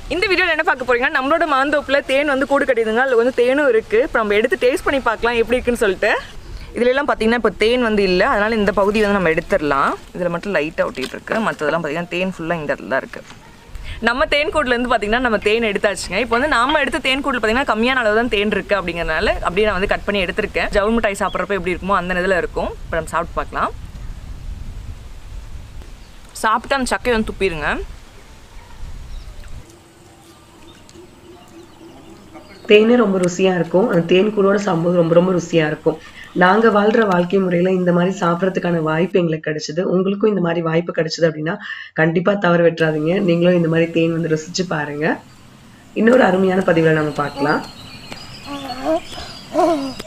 இந்த வீடியோவில் என்ன பார்க்க போறீங்கன்னா நம்மளோட மாந்தோப்பில் தேன் வந்து கூடு கட்டிடுங்க அதில் வந்து தேனும் இருக்குது இப்போ நம்ம எடுத்து டேஸ்ட் பண்ணி பார்க்கலாம் எப்படி இருக்குன்னு சொல்லிட்டு இதுல எல்லாம் பார்த்தீங்கன்னா இப்போ தேன் வந்து இல்லை அதனால இந்த பகுதி வந்து நம்ம எடுத்துடலாம் இதில் மட்டும் லைட்டாக ஒட்டிட்டு இருக்கு மற்றதெல்லாம் பார்த்தீங்கன்னா தேன் ஃபுல்லாக இந்த இடத்துல தான் இருக்குது நம்ம தேன் கூட்டிலேருந்து பார்த்தீங்கன்னா நம்ம தேன் எடுத்தாச்சுங்க இப்போ வந்து நாம எடுத்த தேன் கூட்டில் பார்த்தீங்கன்னா கம்மியான அளவு தான் தேன் இருக்குது அப்படிங்கிறனால அப்படியே நான் வந்து கட் பண்ணி எடுத்திருக்கேன் ஜவுள் மிட்டாய் சாப்பிட்றப்ப எப்படி இருக்குமோ அந்த இதில் இருக்கும் இப்போ நம்ம சாப்பிட்டு பார்க்கலாம் சாப்பிட்டு அந்த சக்கையை வந்து துப்பிடுங்க தேனே ரொம்ப ருசியா இருக்கும் அந்த தேன் கூடோட சாப்பிடும்போது ரொம்ப ரொம்ப ருசியா இருக்கும் நாங்க வாழ்ற வாழ்க்கை முறையில இந்த மாதிரி சாப்பிடறதுக்கான வாய்ப்பு எங்களுக்கு கிடைச்சது உங்களுக்கும் இந்த மாதிரி வாய்ப்பு கிடைச்சது அப்படின்னா கண்டிப்பா தவறு விட்டுறாதீங்க நீங்களும் இந்த மாதிரி தேன் வந்து ருசிச்சு பாருங்க இன்னொரு அருமையான பதிவுல நம்ம பார்க்கலாம்